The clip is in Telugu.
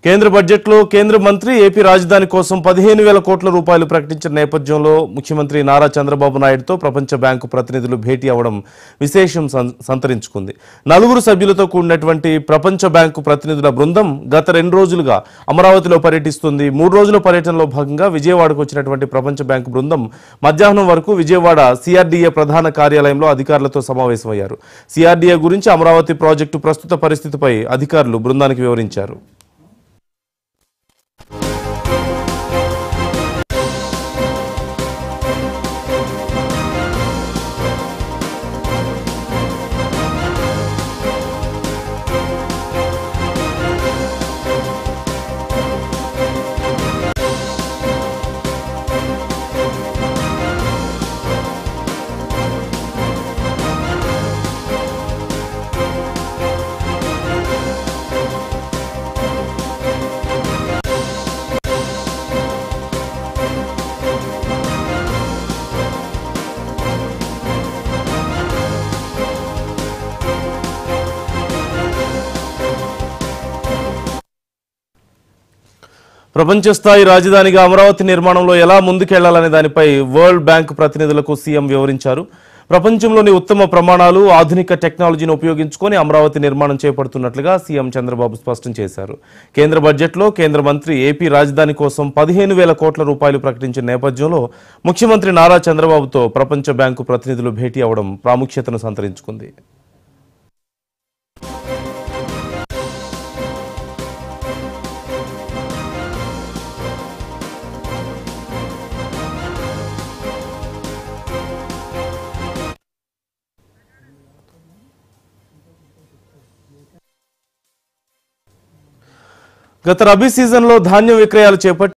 కేంద్ర బడ్జెట్లో కేంద్ర మంత్రి ఏపీ రాజధాని కోసం పదిహేను వేల కోట్ల రూపాయలు ప్రకటించిన నేపథ్యంలో ముఖ్యమంత్రి నారా చంద్రబాబు నాయుడుతో ప్రపంచ బ్యాంకు ప్రతినిధులు భేటీ అవ్వడం విశేషం సం- సంతరించుకుంది నలుగురు సభ్యులతో కూడినటువంటి ప్రపంచ బ్యాంకు ప్రతినిధుల బృందం గత రెండు రోజులుగా అమరావతిలో పర్యటిస్తుంది మూడు రోజుల పర్యటనలో భాగంగా విజయవాడకు వచ్చినటువంటి ప్రపంచ బ్యాంకు బృందం మధ్యాహ్నం వరకు విజయవాడ సిఆర్డీఏ ప్రధాన కార్యాలయంలో అధికారులతో సమావేశమయ్యారు సిఆర్డీఏ గురించి అమరావతి ప్రాజెక్టు ప్రస్తుత పరిస్థితిపై అధికారులు బృందానికి వివరించారు ప్రపంచ స్థాయి రాజధానిగా అమరావతి నిర్మాణంలో ఎలా ముందుకెళ్లాలనే దానిపై వరల్డ్ బ్యాంక్ ప్రతినిధులకు సీఎం వివరించారు ప్రపంచంలోని ఉత్తమ ప్రమాణాలు ఆధునిక టెక్నాలజీని ఉపయోగించుకొని అమరావతి నిర్మాణం చేపడుతున్నట్లుగా సీఎం చంద్రబాబు స్పష్టం చేశారు కేంద్ర బడ్జెట్లో కేంద్ర మంత్రి ఏపీ రాజధాని కోసం పదిహేను వేల కోట్ల రూపాయలు ప్రకటించిన నేపథ్యంలో ముఖ్యమంత్రి నారా చంద్రబాబుతో ప్రపంచ బ్యాంకు ప్రతినిధులు భేటీ అవడం ప్రాముఖ్యతను సంతరించుకుంది గత రబీ సీజన్లో ధాన్యం విక్రయాలు చేపట్టి